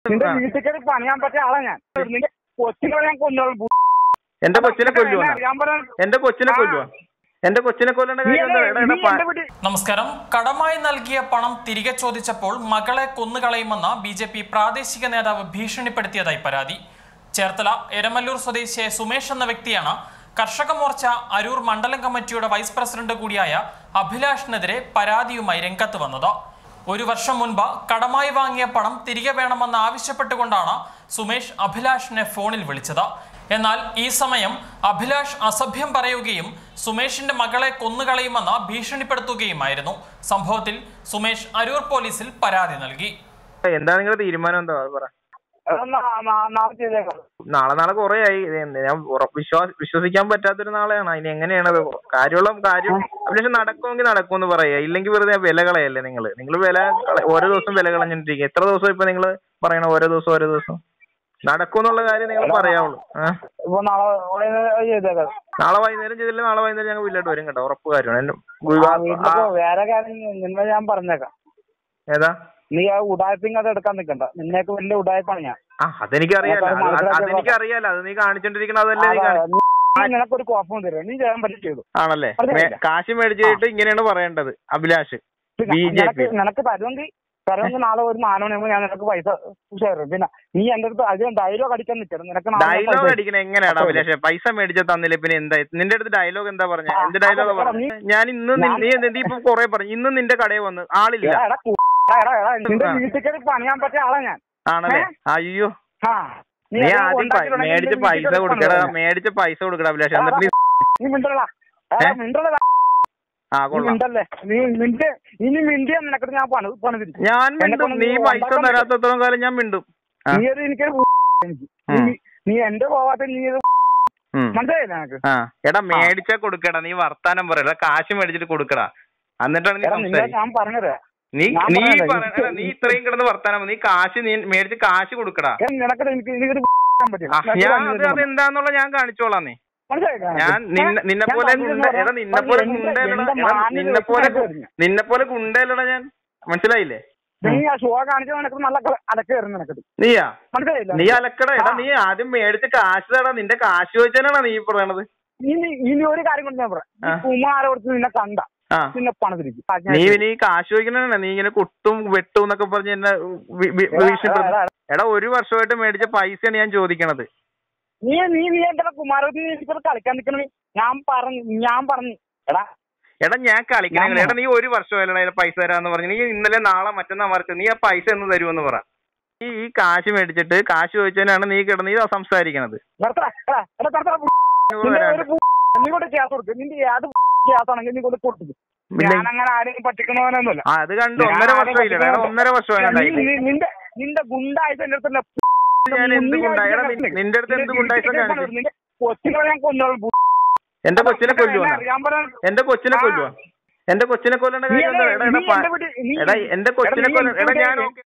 നിന്റെ ആ. വീട്ടിൽ കയറി പണിയാൻ പറ്റിയ ആളാ ഞാൻ നിന്റെ കൊച്ചിനെ ഞാൻ കൊന്നോളും എന്റെ കൊച്ചിനെ കൊല്ലുവോ ഞാൻ പറയാൻ എന്റെ കൊച്ചിനെ കൊല്ലുവോ എന്റെ കൊച്ചിനെ കൊല്ലേണ്ട നീ കാര്യം എന്താ? എന്നെ- എടാ, നീ എടാ, എന്റെ പ- വീട്ടിൽ നമസ്കാരം കടമായി നൽകിയ പണം തിരികെ ചോദിച്ചപ്പോൾ മകളെ കൊന്നുകളയുമെന്ന് ബി ജെ പി പ്രാദേശിക നേതാവ് ഭീഷണിപ്പെടുത്തിയതായി പരാതി ചേർത്തല എരമല്ലൂർ സ്വദേശിയായ സുമേഷ് എന്ന വ്യക്തിയാണ് കർഷക മോർച്ച അരൂർ മണ്ഡലം കമ്മിറ്റിയുടെ വൈസ് പ്രസിഡന്റ് കൂടിയായ അഭിലാഷിനെതിരെ പരാതിയുമായി രംഗത്ത് വന്നത് ഒരു വർഷം മുൻപ് കടമായി വാങ്ങിയ പണം തിരികെ വേണമെന്ന് ആവശ്യപ്പെട്ടുകൊണ്ടാണ് സുമേഷ് അഭിലാഷിനെ ഫോണിൽ വിളിച്ചത് എന്നാൽ ഈ സമയം അഭിലാഷ് അസഭ്യം പറയുകയും സുമേഷിന്റെ മകളെ കൊന്നുകളയുമെന്ന് ഭീഷണിപ്പെടുത്തുകയുമായിരുന്നു സംഭവത്തിൽ സുമേഷ് അരൂർ പോലീസിൽ പരാതി നൽകി എന്താ നിങ്ങളുടെ തീരുമാനം എന്താ അത് പറ എടാ, നാ- നാ- നാളെ ചെയ്തേക്കാം നാളെ നാളെ കുറെ ആയി ഇത് എന്ത് ഞാൻ ഉറ- വിശ്വാസ വിശ്വസിക്കാൻ പറ്റാത്തൊരു നാളെയാണ് അതിന് എങ്ങനെയാണത് കാര്യമുള്ള കാര്യം അഭിലാഷം നടക്കുമെങ്കിൽ നടക്കുമെന്ന് പറയാ ഇല്ലെങ്കിൽ വെറുതെ വില കളയല്ലേ നിങ്ങൾ നിങ്ങൾ വില കള- ഓരോ ദിവസം വില കളഞ്ഞിട്ടിരിക്കുക എത്ര ദിവസം ഇപ്പൊ നിങ്ങൾ പറയണ ഓരോ ദിവസം ഓരോ ദിവസം നടക്കുമെന്നുള്ള കാര്യം നിങ്ങൾ പറയാവുള്ളൂ ആ ഇപ്പൊ നാളെ വൈകുന്നേരം ചെയ്തേക്കാം നാളെ വൈകുന്നേരം ചെയ്തില്ല നാളെ വൈകുന്നേരം ഞങ്ങൾ വീട്ടിലോട്ട് വരും കേട്ടോ ഉറപ്പ് കാര്യമാണ് എന്റെ ആ, വിവാ- വീട്ടിലിപ്പോ ആ, വേറെ കാര്യം നിന്നെ ഞാൻ പറഞ്ഞേക്കാം ഏതാ നീ ആ ഉടായ്പിങ് അത് എടുക്കാൻ നിൽക്കണ്ട നിന്നേക്ക് വലിയ ഉടായ്പാണ് ഞാൻ ആ അതെനിക്കറിയാലോ അതൊക്കെ അത് മനസ്സിലാക്കി അതെനിക്കറിയാലോ അത് നീ കാണിച്ചോണ്ടിരിക്കണ അതല്ലേ നീ അതാ, കാണി- നീ- നിനക്കൊരു കോപ്പം തരും നീ ചെയ്യാൻ പറ്റി ചെയ്തു ആണല്ലേ മനസ്സിലായില്ല? മേ- കാശ് മേടിച്ചിട്ട് ഇങ്ങനെയാണ് പറയേണ്ടത് അഭിലാഷ് പിന്നെ ബി ജെ നിനക്ക് പി നിനക്ക് തരുമെങ്കിൽ തരുമെങ്കിൽ നാളെ ഒരു നാല് മണിയാകുമ്പോൾ ഞാൻ നിനക്ക് പൈസ ഷെയർ ചെയ്യും പിന്നെ നീ എന്റെ അടുത്ത് അധികം ഡയലോഗ് അടിക്കാൻ നിൽക്കണം നിനക്ക് നാളെ ഞാൻ ഡയലോഗ് പൈസ അടിക്കണ എങ്ങനെയാണ് അപ്പൊ അഭിലാഷ് പൈസ മേടിച്ച തന്നില്ല പിന്നെ എന്താ നിന്റെ അടുത്ത് ഡയലോഗ് എന്താ പറഞ്ഞ ആ, എന്ത് ഡയലോഗ് അതെ, പറഞ്ഞു നീ- ഞാൻ ഇന്ന് നിൻ- ഞാൻ- നീ എന്ത് നീ ഇപ്പൊ കൊറേ പറഞ്ഞു ഇന്ന് നിന്റെ കടയിൽ വന്ന് ആളില്ല എടാ, എടാ, കു- എടാ, എടാ, എടാ, നിന്റെ ആ. വീട്ടിൽ കയറി പണിയാൻ പറ്റിയ ആളാ ഞാൻ ആണല്ലേ ഏ? അയ്യോ ആ നീ അത് ആദ്യം പൈ- ഉണ്ടാക്കിയിട്ടുണ്ടെങ്കിൽ മേടിച്ച നിന്റെ വീട്ടിൽ പൈസ കയറി കൊടുക്കടാ പണിയാൻ. മേടിച്ച പൈസ കൊടുക്കടാ അഭിലാഷ് എന്നിട്ട് നീ നീ മിണ്ടല്ല ഏ? മിണ്ടല്ല ആ നീ കൊള്ളാം മിണ്ടല്ലേ നീ മിണ്ടി ഇനി മിണ്ടിയാ നിനക്കിട്ട് ഞാൻ പണി പണി തിരിച്ചു ഞാൻ എന്നെ മിണ്ടും കൊണ്ട് നീ നീ പൈസ ഉണ്ടാക്കാൻ തരാത്തത്തോളം കാലം ഞാൻ മിണ്ടും ആ. നീ ഒരു എനിക്ക് എനിക്ക് ഉം. നീ- നീ എന്റെ പോവാത്ത നീ ഇത് ഉം. മനസ്സിലായില്ല നിനക്ക് ആ എടാ മേടിച്ചാ കൊടുക്കടാ നീ വർത്താനം പറയടാ കാശ് മേടിച്ചിട്ട് കൊടുക്കടാ എന്നിട്ടാണ് നീ എടാ നിന്നെ സംസാരിക്കുക ഞാൻ പറഞ്ഞത് നീ ഞാൻ നീ പറഞ്ഞതല്ലേ, പറ- എനിക്ക് എടാ, നീ ഇത്രയും കിടന്ന് വർത്താനം പറ. നീ കാശ് നീ മേടിച്ച് കാശ് കൊടുക്കടാ നിനക്കിട്ട് എനിക്ക് എനിക്കൊരു പറ്റില്ല ആ, നിനക്ക് ഞാൻ പണി അത് തരുന്നു. അതെന്താന്നുള്ള ഞാൻ കാണിച്ചോളാം നീ മനസ്സിലായില്ല നിനക്ക്? ഞാൻ നിന്നെ ഏ? നിന്നെ ഞാൻ പോലെ പറഞ്ഞതെന്ന് ഗുണ്ട പറഞ്ഞാ, എടാ നിന്നെ പോലെ എന്റെ- ഗുണ്ടല്ലടാ എന്റെ എടാ, മാനിനെ നിന്നെ പോലെ വെച്ച് തരുന്നു. നിന്നെ പോലെ ഗുണ്ടല്ലടാ ഞാൻ മനസ്സിലായില്ലേ നീ ആ ഷോ കാണിച്ചത് നിനക്ക് നല്ല അടക്ക് തരുന്നു നിനക്ക് നീയാ മനസ്സിലായില്ല നീ അലക്കട എടാ ആ. നീ ആദ്യം മേടിച്ച് കാശ് തടാ നിന്റെ കാശ് ചോദിച്ചാനാണ് നീ പറയണത് ഇനി ഇനി ഒരു കാര്യം കൊണ്ട് ഞാൻ പറയാം ആ. കുമാരെ കൊടുത്ത് നിന്നെ കണ്ട ആ നിന്നെ പണം തിരിക്കും നീ നീ കാശ് ചോദിക്കണ നീ ഇങ്ങനെ കുത്തും വെട്ടും എന്നൊക്കെ പറഞ്ഞ് എന്നെ വി- വി- എടാ, ഭീഷണിപ്പെടുത്തും എടാ, എടാ. എടാ ഒരു വർഷമായിട്ട് മേടിച്ച പൈസയാണ് ഞാൻ ചോദിക്കണത് നീ നീ നീ എന്റെ കുമാരത്തിൽ എനിക്കൊരു കളിക്കാൻ നിൽക്കണ ഞാൻ പറഞ്ഞു ഞാൻ പറഞ്ഞു എടാ എടാ ഞാൻ കളിക്കണേ ഞാൻ എടാ നീ ഒരു വർഷമായില്ലടാ അതിന് പൈസ തരാന്ന് പറഞ്ഞു നീ ഇന്നലെ നാളെ മറ്റന്നാ മറിച്ച് നീ ആ പൈസ എന്ന് തരുമെന്ന് പറ ഈ ഈ കാശ് മേടിച്ചിട്ട് കാശ് ചോദിച്ചതിനാണ് നീ കിടന്ന് ഈ സംസാരിക്കണത് നിർത്തടാ എടാ എടാ നിർത്തടാ നൂറ് നിന്റെ തരാണ്ട്. ഒരു പു- നീ കൊണ്ട് ഗ്യാസ് കൊടുക്കും നിന്റെ ഏത് ഗ്യാസ് ആണെങ്കിൽ നീ കൊണ്ട് കൊടുക്കും പിന്നെ- ഞാൻ അങ്ങനെ ആരെയും പറ്റിക്കണവനൊന്നുമില്ല ആ അത് കണ്ടു ഒന്നര വർഷമായില്ലടാ എടാ ഒന്നര വർഷമായി നീ- നീ- നിന്റെ നിന്റെ ഗുണ്ടായിട്ട് എന്റെ അടുത്തുള്ള ഞാൻ എന്ത് ഗുണ്ടായി? എടാ, നി- നിന്റെ അടുത്ത് എന്ത് ഗുണ്ടായിസം കാണിച്ചു? നിന്റെ കൊച്ചിനെ ഞാൻ കൊന്നോളും എന്റെ കൊച്ചിനെ കൊല്ലുവാ അറിയാൻ പറയാൻ എന്റെ കൊച്ചിനെ ആ. കൊല്ലുവാ എന്റെ കൊച്ചിനെ കൊല്ലേണ്ട നീ കാര്യം എന്താ എന്നെ- എടാ എടാ നീ പ- എന്റെ വീട്ടിൽ- നീ- എടാ എന്റെ കൊച്ചിനെ എടാ, നീ കൊല്ല എടാ എന്റെ ഞാൻ വീട്ടിൽ- ഓക്കെ